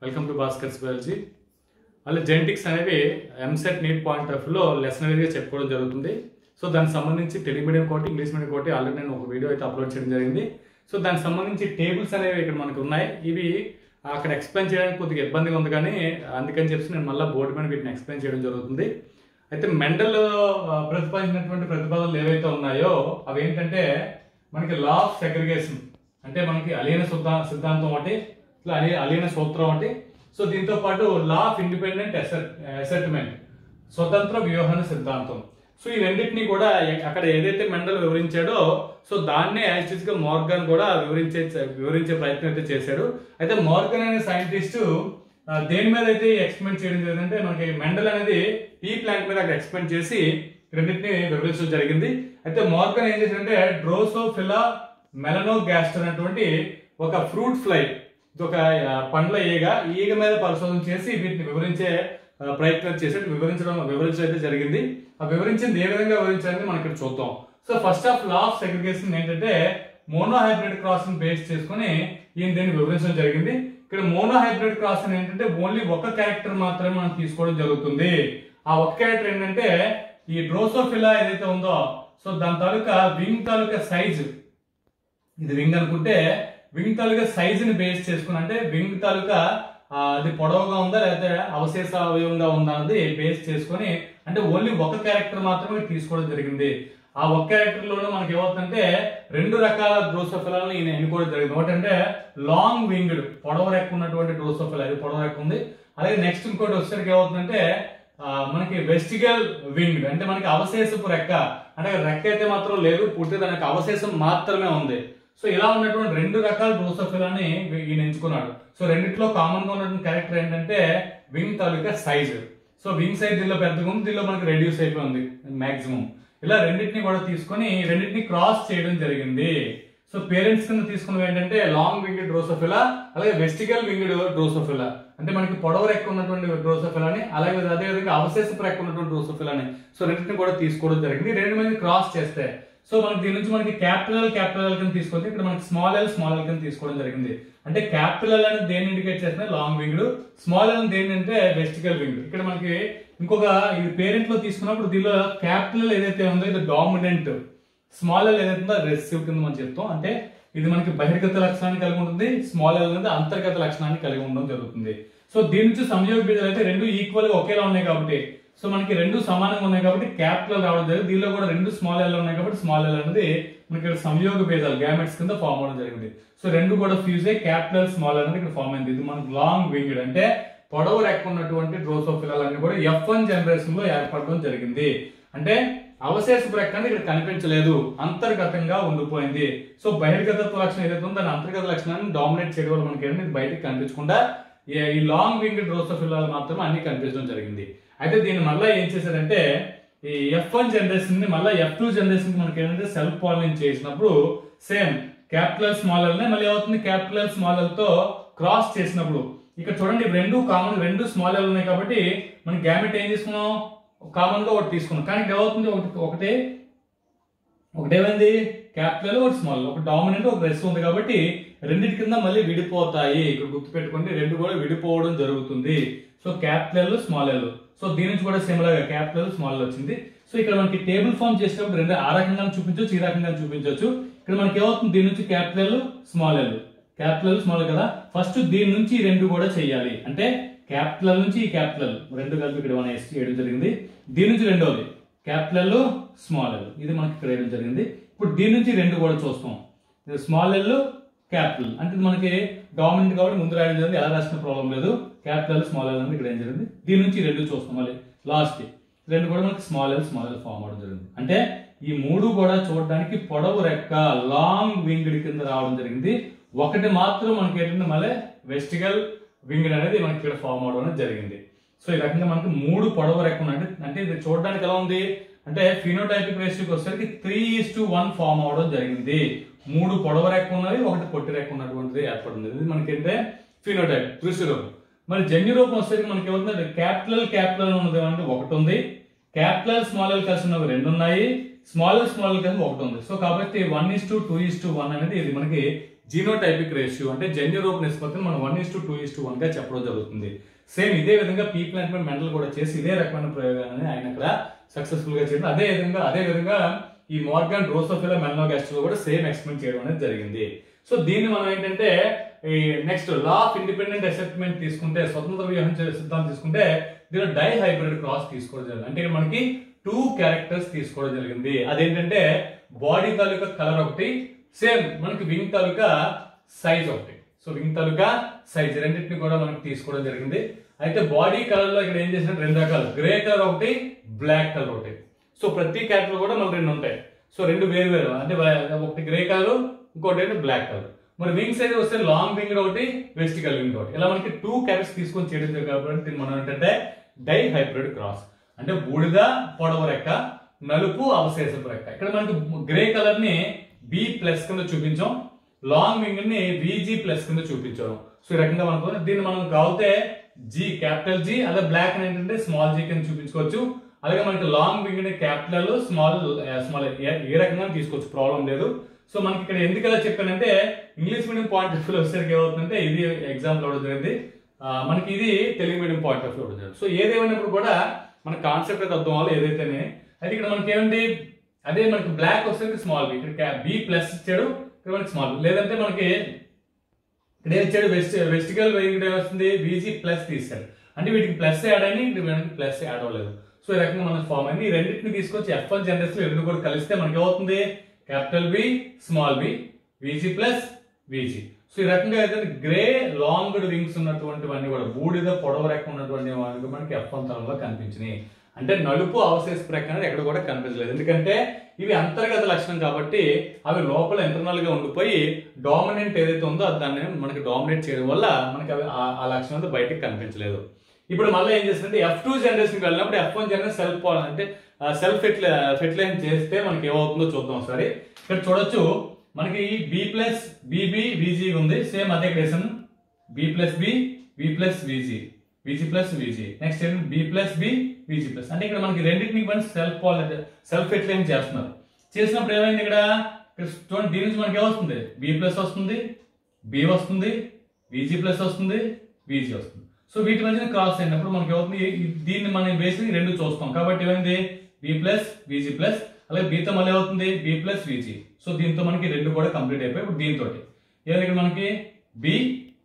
welcome to Bhaskar's biology అలా genetics అనేవి EAMCET NEET point of లో లెసన్ అనేది చెప్పుకోవడం జరుగుతుంది సో దానికి సంబంధించి తెలుగు మీడియం కోటి ఇంగ్లీష్ మీడియం కోటి ఆల్రెడీ నేను ఒక వీడియో అయితే అప్లోడ్ చేయడం జరిగింది సో దానికి సంబంధించి టేబుల్స్ అనేవి ఇక్కడ మనకు ఉన్నాయి ఇవి అక్కడ ఎక్స్ప్లెయిన్ చేయడానికి కొద్దిగా ఇబ్బందిగా ఉంది కానీ అందుకని చెప్పి నేను మళ్ళీ బోర్డు మీద వీటిని ఎక్స్ప్లెయిన్ చేయడం జరుగుతుంది అయితే మెండల్ ప్రతిపాదించినటువంటి ప్రతిపాదనలు ఏవైతే ఉన్నాయో అవి ఏంటంటే మనకి లా ఆఫ్ సెగ్రిగేషన్ అంటే మనకి అలీన సిద్ధా సిద్ధాంతం ఒకటి ఇట్లా అలీ అలీన సూత్రం ఒకటి సో దీంతో పాటు లా ఆఫ్ ఇండిపెండెంట్ అసెట్మెంట్ స్వతంత్ర వ్యూహన సిద్ధాంతం సో ఈ రెండింటినీ కూడా ఎ- అక్కడ ఏదైతే మెండల్ వివరించాడో సో దాన్నే యాజ్ గా మార్గన్ కూడా వివరించే వివరించే ప్రయత్నం అయితే చేశాడు అయితే మార్గన్ అనే సైంటిస్ట్ దేని మీద అయితే ఎక్స్పెరిమెంట్ చేయడం జరిగిందంటే మనకి మెండల్ అనేది పీ ప్లాంట్ మీద అక్కడ ఎక్స్పెరిమెంట్ చేసి రెండింటిని వివరించడం జరిగింది అయితే మార్గన్ ఏం చేశాడంటే డ్రోసోఫిలా మెలనో గ్యాస్టర్ అనేటువంటి ఒక ఫ్రూట్ ఫ్లై ఇది ఒక ఆ, పండ్ల ఈగ ఈ ఈగ మీద పరిశోధన చేసి వీటిని వివరించే ఆ, ప్రయత్నం చేసి వివరించడం వివరించడం అయితే జరిగింది ఆ వివరించింది ఏ విధంగా వివరించాలని మనం ఇక్కడ చూద్దాం so first of law of segregation ఏంటంటే మోనో హైబ్రిడ్ క్రాస్ బేస్ చేసుకుని ఈయన దీన్ని వివరించడం జరిగింది ఇక్కడ మోనో హైబ్రిడ్ క్రాస్ ఏంటంటే ఓన్లీ ఒక క్యారెక్టర్ మాత్రమే మనం తీసుకోవడం జరుగుతుంది ఆ ఒక క్యారెక్టర్ ఏంటంటే ఈ డ్రోసోఫిలా ఏదైతే ఉందో సో దాని తాలూకా వింగ్ తాలూకా సైజు ఇది వింగ్ అనుకుంటే వింగ్ తాలూకా సైజ్ ని బేస్ చేసుకుని అంటే వింగ్ తాలూకా ఆ, అది పొడవుగా ఉందా లేకపోతే అవశేష అవయవంగా ఉందా అన్నది బేస్ చేసుకొని అంటే ఓన్లీ ఒక క్యారెక్టర్ మాత్రమే తీసుకోవడం జరిగింది ఆ ఒక క్యారెక్టర్ లోనే మనకి ఏమవుతుందంటే రెండు రకాల డ్రోసోఫిలాలను ఈయన ఎన్నుకోవడం జరిగింది ఒకటంటే లాంగ్ వింగ్డ్ పొడవు రెక్క ఉన్నటువంటి డ్రోసోఫిలా ఇది పొడవు రెక్క ఉంది అలాగే నెక్స్ట్ ఇంకోటి వచ్చేసరికి ఏమవుతుందంటే ఆ, మనకి వెస్టిగల్ వింగ్డ్ అంటే మనకి అవశేషపు రెక్క అంటే రెక్క అయితే మాత్రం లేదు పూర్తి దానికి అవశేషం మాత్రమే ఉంది సో ఇలా ఉన్నటువంటి రెండు రకాల డ్రోసోఫిలాని ఈయన ఎంచుకున్నాడు సో రెండిట్లో కామన్ గా ఉన్నటువంటి క్యారెక్టర్ ఏంటంటే వింగ్ తాలూకా సైజ్ సో వింగ్ సైజ్ దీనిలో పెద్దగా ఉంది దీనిలో మనకి రెడ్యూస్ అయిపోయింది మాక్సిమం ఇలా రెండింటిని కూడా తీసుకొని రెండింటిని క్రాస్ చేయడం జరిగింది సో పేరెంట్స్ కింద తీసుకున్నవి ఏంటంటే లాంగ్ వింగ్డ్ డ్రోసోఫిలా అలాగే వెస్టిగల్ వింగ్డ్ డ్రోసోఫిలా అంటే మనకి పొడవు రెక్క ఉన్నటువంటి డ్రోసోఫిలాని అలాగే అదే విధంగా అవశేషపు రెక్క ఉన్నటువంటి డ్రోసోఫిలాని సో రెండింటిని కూడా తీసుకోవడం జరిగింది రెండు మంది క్రాస్ చేస్తే సో మనకి దీని నుంచి మనకి క్యాపిటల్ క్యాపిటల్ కింద తీసుకుంటే ఇక్కడ మనకి స్మాల్ ఎల్ స్మాల్ ఎల్ కింద తీసుకోవడం జరిగింది అంటే క్యాపిటల్ అనేది దేని ఇండికేట్ చేస్తున్నా లాంగ్ వింగ్డ్ స్మాల్ ఎల్ దేని అంటే వెస్టికల్ వింగ్డ్ ఇక్కడ మనకి ఇంకొక ఇది పేరెంట్ లో తీసుకున్నప్పుడు దీనిలో క్యాపిటల్ ఏదైతే ఉందో ఇది డామినెంట్ స్మాల్ ఎల్ ఏదైతే ఉందో రెసివ్ కింద మనం చెప్తాం అంటే ఇది మనకి బహిర్గత లక్షణాన్ని కలిగి ఉంటుంది స్మాల్ ఎల్ అనేది అంతర్గత లక్షణాన్ని కలిగి ఉండడం జరుగుతుంది సో దీని నుంచి సంయోగ బీజాలు అయితే రెండు ఈక్వల్ గా ఒకేలా ఉన్నాయి కాబట్టి సో మనకి రెండు సమానంగా ఉన్నాయి కాబట్టి క్యాపిటల్ రావడం జరిగింది దీనిలో కూడా రెండు స్మాల్ ఎల్ ఉన్నాయి కాబట్టి స్మాల్ ఎల్ అనేది మనకి ఇక్కడ సంయోగ భేదాలు గ్యామెట్స్ కింద ఫామ్ అవడం జరిగింది సో రెండు కూడా ఫ్యూజ్ అయ్యి క్యాపిటల్ స్మాల్ అనేది ఇక్కడ ఫామ్ అయింది ఇది మనకి లాంగ్ వింగ్డ్ అంటే పొడవు రెక్క ఉన్నటువంటి డ్రోసోఫిలాలన్నీ కూడా ఎఫ్ వన్ జనరేషన్ లో ఏర్పడడం జరిగింది అంటే అవశేషపు రెక్క అనేది ఇక్కడ కనిపించలేదు అంతర్గతంగా ఉండిపోయింది సో బహిర్గతత్వ లక్షణం ఏదైతే ఉందో దాని అంతర్గత లక్షణాన్ని డామినేట్ చేయడం వల్ల మనకి ఏంటంటే ఇది బయటకు కనిపించకుండా ఈ- ఈ లాంగ్ వింగ్ డ్రోసోఫిలాలు మాత్రమే అన్ని కనిపించడం జరిగింది అయితే దీన్ని మళ్ళీ ఏం చేశారంటే ఈ ఎఫ్ వన్ జనరేషన్ ని మళ్ళీ ఎఫ్ టూ జనరేషన్ కి మనకి ఏంటంటే సెల్ఫ్ పాలినేట్ చేసినప్పుడు సేమ్ క్యాపిటల్ స్మాల్ ఎల్ మళ్ళీ ఏమవుతుంది క్యాపిటల్ స్మాల్ ఎల్ తో క్రాస్ చేసినప్పుడు ఇక్కడ చూడండి ఇవి రెండు కామన్ రెండు స్మాల్ ఎల్ ఉన్నాయి కాబట్టి మనం గ్యామెట్ ఏం తీసుకున్నాం కామన్ గా ఒకటి తీసుకున్నాం కానీ ఇక్కడ ఏమవుతుంది ఒకటి ఒకటే ఒకటి ఏమైంది క్యాపిటల్ ఒకటి స్మాల్ ఒక డామినెంట్ ఒక రెస్ట్ ఉంది కాబట్టి రెండింటి కింద మళ్ళీ విడిపోతాయి ఇక్కడ గుర్తుపెట్టుకోండి రెండు కూడా విడిపోవడం జరుగుతుంది so capital small L so దీని నుంచి కూడా సిమిలర్ గా క్యాపిటల్ స్మాల్ వచ్చింది సో ఇక్కడ మనకి టేబుల్ ఫామ్ చేసేటప్పుడు రెండు ఆ రకంగా చూపించవచ్చు ఈ రకంగా చూపించవచ్చు ఇక్కడ మనకి ఏమవుతుంది దీని నుంచి capital small L capital small కదా ఫస్ట్ దీని నుంచి ఈ రెండు కూడా చేయాలి అంటే క్యాపిటల్ నుంచి ఈ క్యాపిటల్ రెండు కలిపి ఇక్కడ మనం వేసి వేయడం జరిగింది దీని నుంచి రెండోది క్యాపిటల్ స్మాల్ ఎల్ ఇది మనకి ఇక్కడ వేయడం జరిగింది ఇప్పుడు దీని నుంచి రెండు కూడా చూస్తాం ఇది స్మాల్ ఎల్ క్యాపిటల్ అంటే ఇది మనకి డామినెంట్ కాబట్టి ముందు రాయడం జరిగింది ఎలా రాసిన ప్రాబ్లం లేదు క్యాపిటల్ స్మాల్ ఎల్ అనేది ఇక్కడ ఏం జరిగింది దీని నుంచి రెండు చూస్తాం మళ్ళీ లాస్ట్ రెండు కూడా మనకి small L small L form అవడం జరిగింది అంటే ఈ మూడు కూడా చూడడానికి పొడవు రెక్క లాంగ్ వింగ్డ్ కింద రావడం జరిగింది ఒకటి మాత్రం మనకి ఏంటంటే మళ్ళీ వెస్టిగల్ వింగ్డ్ అనేది మనకి ఇక్కడ ఫామ్ అవడం అనేది జరిగింది సో ఈ రకంగా మనకి మూడు పొడవు రెక్క ఉన్నాయి అంటే- అంటే ఇది చూడడానికి ఎలా ఉంది అంటే ఫినోటైపిక్ రేషియోకి వచ్చేసరికి three is to one form అవడం జరిగింది మూడు పొడవు రెక్క ఉన్నది ఒకటి పొట్టి రెక్క ఉన్నటువంటిది ఏర్పడింది ఇది మనకి ఏంటంటే ఫినోటైప్ దృష్టి రూపం మరి జన్యు రూపం వచ్చేసరికి మనకి ఏమవుతుంది క్యాపిటల్ క్యాపిటల్ ఉన్నది అంటే ఒకటి ఉంది క్యాపిటల్ స్మాల్ ఎల్ కలిసి ఉన్నవి రెండు ఉన్నాయి స్మాల్ స్మాల్ కలిసి ఒకటి ఉంది సో కాబట్టి one is to two is to one అనేది ఇది మనకి జీనోటైపిక్ రేషియో అంటే జన్యు రూప నిష్పత్తిని మనం one is to two is to one గా చెప్పడం జరుగుతుంది సేమ్ ఇదే విధంగా పీ ప్లాంట్ మెండల్ కూడా చేసి ఇదే రకమైన ప్రయోగాన్ని ఆయన ఇక్కడ సక్సెస్ఫుల్ గా చేయడం అదే విధంగా అదే విధంగా ఈ మార్గన్ రోసోఫిలా మెల్నోగాస్ట్ లో కూడా సేమ్ ఎక్స్పెరిమెంట్ చేయడం అనేది జరిగింది సో దీన్ని మనం ఏంటంటే ఈ next law of independent assessment తీసుకుంటే స్వతంత్ర వ్యూహం చే- సిద్ధాంతం తీసుకుంటే దీనిలో డై హైబ్రిడ్ క్రాస్ తీసుకోవడం జరిగింది అంటే ఇక్కడ మనకి టూ క్యారెక్టర్స్ తీసుకోవడం జరిగింది అదేంటంటే బాడీ తాలూకా కలర్ ఒకటి సేమ్ మనకి వింగ్ తాలూకా సైజ్ ఒకటి సో వింగ్ తాలూకా సైజ్ రెండింటిని కూడా మనకి తీసుకోవడం జరిగింది అయితే బాడీ కలర్ లో ఇక్కడ ఏం చేసిన రెండు రకాలు గ్రే కలర్ ఒకటి బ్లాక్ కలర్ ఒకటి సో ప్రతి క్యారెక్టర్ కూడా మనకు రెండు ఉంటాయి సో రెండు వేరు వేరు అంటే వా- ఒకటి గ్రే కలర్ ఇంకోటి ఏంటి బ్లాక్ కలర్ మరి వింగ్ సైజ్ వస్తే లాంగ్ వింగ్ ఒకటి వెస్టికల్ వింగ్ ఒకటి ఇలా మనకి టూ క్యారెక్టర్స్ తీసుకొని చేయడం జరిగింది కాబట్టి దీన్ని మనం ఏంటంటే డై హైబ్రిడ్ క్రాస్ అంటే బూడిద పొడవు రెక్క నలుపు అవశేషపు రెక్క ఇక్కడ మనకి గ్రే కలర్ ని బి ప్లస్ కింద చూపించాం లాంగ్ వింగ్ ని విజీ ప్లస్ కింద చూపించాం సో ఈ రకంగా మనకు దీన్ని మనం కావుతే జీ క్యాపిటల్ జీ అదే బ్లాక్ ఏంటంటే స్మాల్ జీ కింద చూపించుకోవచ్చు అలాగే మనకి లాంగ్ వింగ్ ని క్యాపిటల్ స్మాల్ స్మాల్ ఏ రకంగా తీసుకోవచ్చు ప్రాబ్లం లేదు సో మనకి ఇక్కడ ఎందుకు ఎలా చెప్పానంటే English medium point of view వచ్చేసరికి ఏమవుతుందంటే ఇది ఎగ్జాంపుల్ అవడం జరిగింది ఆ, మనకి ఇది Telugu medium point of view అవడం జరిగింది సో ఏదేమైనప్పుడు కూడా మన కాన్సెప్ట్ అయితే అర్థం అవ్వాలి ఏదైతేనే అయితే ఇక్కడ మనకి ఏమండి అదే మనకి బ్లాక్ వస్తే స్మాల్ బి ఇక్కడ బి ప్లస్ ఇచ్చాడు ఇక్కడ మనకి స్మాల్ లేదంటే మనకి ఇక్కడ ఏం ఇచ్చాడు వెస్ట్ వెస్టికల్ ఇక్కడ వస్తుంది బీజీ ప్లస్ తీసాడు అంటే వీటికి ప్లస్ యాడ్ అని ఇక్కడ మనకి ప్లస్ యాడ్ అవ్వలేదు సో ఈ రకంగా మనకి ఫామ్ అయింది ఈ రెండింటిని తీసుకొచ్చి ఎఫ్ వన్ జనరేషన్ లో రెండు కూడా కలిస్తే మనకి ఏమవుతుంది capital B small B V G plus V G so ఈ రకంగా అయితే గ్రే లాంగ్ వింగ్స్ ఉన్నటువంటివన్నీ కూడా బూడిద పొడవు రెక్క ఉన్నటువంటి వాటికి మనకి ఎఫ్ వన్ తరంలో కనిపించినాయి అంటే నలుపు అవశేష ప్రక్క అనేది ఎక్కడ కూడా కనిపించలేదు ఎందుకంటే ఇవి అంతర్గత లక్షణం కాబట్టి అవి లోపల ఇంటర్నల్ గా ఉండిపోయి డామినెంట్ ఏదైతే ఉందో అది దాన్ని మనకి డామినేట్ చేయడం వల్ల మనకి అవి ఆ- ఆ లక్షణం అంతా బయటకు కనిపించలేదు ఇప్పుడు మళ్ళీ ఏం చేస్తుంటే ఎఫ్ టూ జనరేషన్ వెళ్ళినప్పుడు ఎఫ్ వన్ జనరేషన్ సెల్ఫ్ అంటే సెల్ఫ్ ఫెర్టిలై ఫెర్టిలైజ్ చేస్తే మనకి ఏమవుతుందో చూద్దాం ఒకసారి ఇక్కడ చూడొచ్చు మనకి బి ప్లస్ బీబీ విజీ ఉంది సేమ్ అదే question B plus B V plus V G V G plus V G next ఏంటి B plus B V G plus అంటే ఇక్కడ మనకి రెండింటిని మనం సెల్ఫ్ సెల్ఫ్ ఫెర్టిలైజ్ చేస్తున్నారు చేసినప్పుడు ఏమైంది ఇక్కడ ఇక్కడ చూడండి దీని నుంచి మనకి ఏమొస్తుంది బి ప్లస్ వస్తుంది బి వస్తుంది విజీ ప్లస్ వస్తుంది విజీ వస్తుంది సో వీటి మధ్యన క్రాస్ అయినప్పుడు మనకి ఏమవుతుంది ఈ- దీన్ని మనం వేసి రెండు చూస్తాం కాబట్టి ఏమైంది బి ప్లస్ విజీ ప్లస్ అలాగే బీతో మళ్ళీ ఏమవుతుంది బి ప్లస్ విజీ సో దీంతో మనకి రెండు కూడా కంప్లీట్ అయిపోయి ఇప్పుడు దీంతో ఏమైంది ఇక్కడ మనకి బి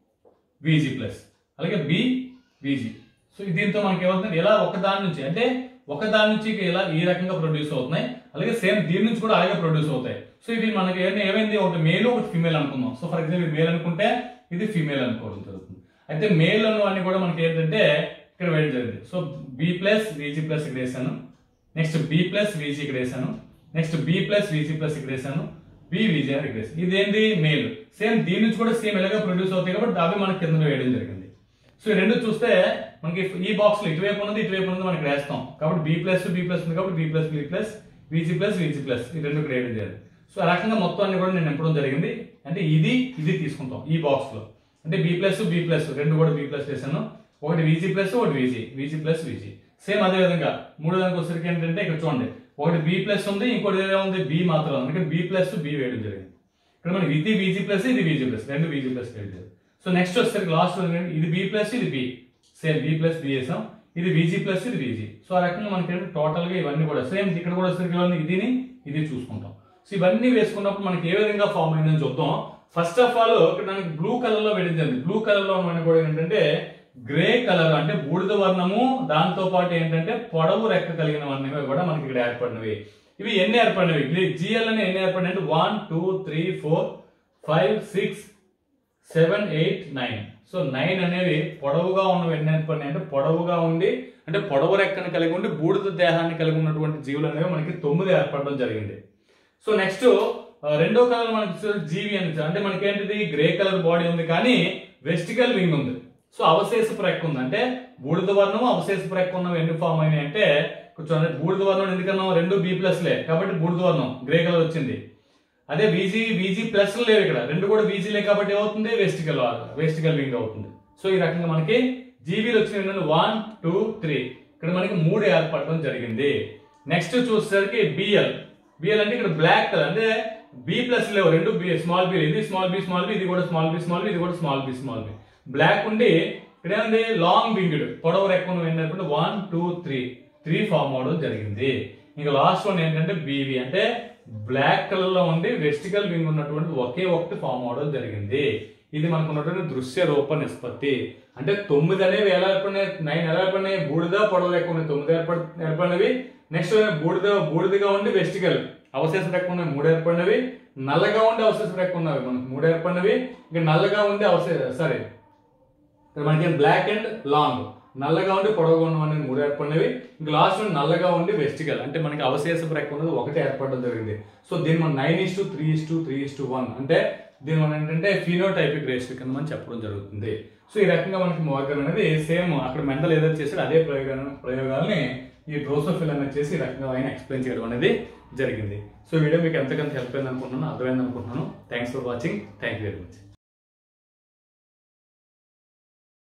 విజీ ప్లస్ అలాగే బి విజీ సో దీంతో మనకి ఏమవుతుంది ఇలా ఒక దాని నుంచి అంటే ఒక దాని నుంచి ఇలా ఈ రకంగా ప్రొడ్యూస్ అవుతున్నాయి అలాగే సేమ్ దీని నుంచి కూడా అలాగే ప్రొడ్యూస్ అవుతాయి సో ఇది మనకి ఏమైంది ఏమైంది ఒకటి మేల్ ఒకటి ఫిమేల్ అనుకుందాం సో ఫర్ ఎగ్జాంపుల్ మేల్ అనుకుంటే ఇది ఫిమేల్ అనుకోవడం జరుగుతుంది అయితే మేల్ అన్ని కూడా మనకి ఏంటంటే ఇక్కడ వేయడం జరిగింది so B plus V G plus ఇక్కడ వేసాను నెక్స్ట్ బి ప్లస్ విజీ ఇక్కడ వేసాను next B plus V G plus ఇక్కడ వేసాను బి విజీ అని ఇక్కడ వేసాను ఇదేంటి మేల్ సేమ్ దీని నుంచి కూడా సేమ్ ఎలాగ ప్రొడ్యూస్ అవుతాయి కాబట్టి అవి మనకి కింద వేయడం జరిగింది సో ఈ రెండు చూస్తే మనకి ఈ బాక్స్ లో ఇటువైపు ఉన్నది ఇటువైపు ఉన్నది మనకి వేస్తాం కాబట్టి బి ప్లస్ బి ప్లస్ ఉంది కాబట్టి B plus B plus V G plus V G plus ఈ రెండు ఇక్కడ వేయడం జరిగింది సో ఆ రకంగా మొత్తం అన్ని కూడా నేను నింపడం జరిగింది అంటే ఇది ఇది తీసుకుంటాం ఈ బాక్స్ లో అంటే బి ప్లస్ బి ప్లస్ రెండు కూడా బి ప్లస్ వేసాను ఒకటి విజీ ప్లస్ ఒకటి విజీ విజీ ప్లస్ విజీ సేమ్ అదే విధంగా మూడో దానికి వచ్చేసరికి ఏంటంటే ఇక్కడ చూడండి ఒకటి బి ప్లస్ ఉంది ఇంకోటి ఏదో ఉంది బి మాత్రం ఉంది ఇక్కడ బి ప్లస్ బి వేయడం జరిగింది ఇక్కడ మనకి ఇది బీజీ ప్లస్ ఇది బీజీ ప్లస్ రెండు బీజీ ప్లస్ వేయడం జరిగింది సో నెక్స్ట్ వచ్చేసరికి లాస్ట్ ఇది బి ప్లస్ ఇది B same B plus B వేసాం ఇది విజీ ప్లస్ ఇది విజీ సో ఆ రకంగా మనకి టోటల్ గా ఇవన్నీ కూడా సేమ్ ఇక్కడ కూడా వచ్చేసరికి ఇవన్నీ ఇదిని ఇది చూసుకుంటాం సో ఇవన్నీ వేసుకున్నప్పుడు మనకి ఏ విధంగా ఫామ్ అయిందని చూద్దాం ఫస్ట్ ఆఫ్ ఆల్ ఇక్కడ మనకి బ్లూ కలర్ లో వెళ్ళింది బ్లూ కలర్ లో మనకి కూడా ఏంటంటే గ్రే కలర్ అంటే బూడిద వర్ణము దాంతో పాటు ఏంటంటే పొడవు రెక్క కలిగిన వర్ణమే కూడా మనకి ఇక్కడ ఏర్పడినవి ఇవి ఎన్ని ఏర్పడినవి జిఎల్ అని ఎన్ని ఏర్పడినాయి అంటే one two three four five six seven eight nine so nine అనేవి పొడవుగా ఉన్నవి ఎన్ని ఏర్పడినాయి అంటే పొడవుగా ఉండి అంటే పొడవు రెక్కను కలిగి ఉండి బూడిద దేహాన్ని కలిగి ఉన్నటువంటి జీవులు అనేవి మనకి తొమ్మిది ఏర్పడడం జరిగింది సో నెక్స్ట్ రెండో కలర్ మనకి చూస్తే జీవి అని అంటే మనకి ఏంటిది గ్రే కలర్ బాడీ ఉంది కానీ వెస్టికల్ వింగ్ ఉంది సో అవశేషపు రెక్క ఉంది అంటే బూడిద వర్ణం అవశేషపు రెక్క ఉన్నవి ఎన్ని ఫామ్ అయినాయి అంటే కొంచెం బూడిద వర్ణం ఎందుకన్నాం రెండు బి ప్లస్ లే కాబట్టి బూడిద వర్ణం గ్రే కలర్ వచ్చింది అదే బీజీ బీజీ ప్లస్ లేవు ఇక్కడ రెండు కూడా బీజీలే కాబట్టి ఏమవుతుంది వెస్టికల్ వెస్టికల్ వింగ్ అవుతుంది సో ఈ రకంగా మనకి జీబీలు వచ్చిన ఏంటంటే వన్ టూ త్రీ ఇక్కడ మనకి మూడు ఏర్పడడం జరిగింది నెక్స్ట్ చూసేసరికి బిఎల్ బిఎల్ అంటే ఇక్కడ బ్లాక్ కలర్ అంటే బి ప్లస్ లేవు రెండు బి స్మాల్ బి ఇది స్మాల్ బి స్మాల్ బి ఇది కూడా స్మాల్ బి స్మాల్ బి ఇది కూడా small B small B black ఉండి ఇక్కడ ఏముంది లాంగ్ వింగ్డ్ పొడవు రెక్కను ఏంటంటే one two three three form అవడం జరిగింది ఇంకా లాస్ట్ వన్ ఏంటంటే బీవి అంటే బ్లాక్ కలర్ లో ఉండి వెస్టికల్ వింగ్ ఉన్నటువంటి ఒకే ఒకటి ఫామ్ అవడం జరిగింది ఇది మనకు ఉన్నటువంటి దృశ్య రూప నిష్పత్తి అంటే తొమ్మిది అనేవి ఎలా ఏర్పడినాయి నైన్ ఎలా ఏర్పడినాయి బూడిద పొడవు ఎక్కువ ఉన్నాయి తొమ్మిది ఏర్పడి ఏర్పడినవి నెక్స్ట్ బూడిద బూడిదగా ఉండి వెస్టికల్ అవశేషం ఎక్కువ ఉన్నాయి మూడు ఏర్పడినవి నల్లగా ఉండి అవశేషం ఎక్కువ ఉన్నవి మనకు మూడు ఏర్పడినవి ఇంకా నల్లగా ఉండి అవశేష సారీ ఇక్కడ మనకి బ్లాక్ అండ్ లాంగ్ నల్లగా ఉండి పొడవుగా ఉన్నవన్నీ మూడు ఏర్పడినవి ఇంకా లాస్ట్ నల్లగా ఉండి వెస్టికల్ అంటే మనకి అవశేషపు రెక్క ఉన్నది ఒకటి ఏర్పడడం జరిగింది సో దీన్ని మనం nine is to three is to three is to one అంటే దీని మనం ఏంటంటే ఫినోటైపిక్ రేషియో కింద మనం చెప్పడం జరుగుతుంది సో ఈ రకంగా మనకి మోర్గన్ అనేది సేమ్ అక్కడ మెంటల్ ఏదైతే చేసాడో అదే ప్రయోగాన్ని ప్రయోగాల్ని ఈ డ్రోసోఫిల్ అనేది చేసి ఈ రకంగా ఆయన ఎక్స్ప్లెయిన్ చేయడం అనేది జరిగింది సో ఈ వీడియో మీకు ఎంతకంత హెల్ప్ అయింది అనుకుంటున్నాను అర్థమైంది అనుకుంటున్నాను thanks for watching thank you very much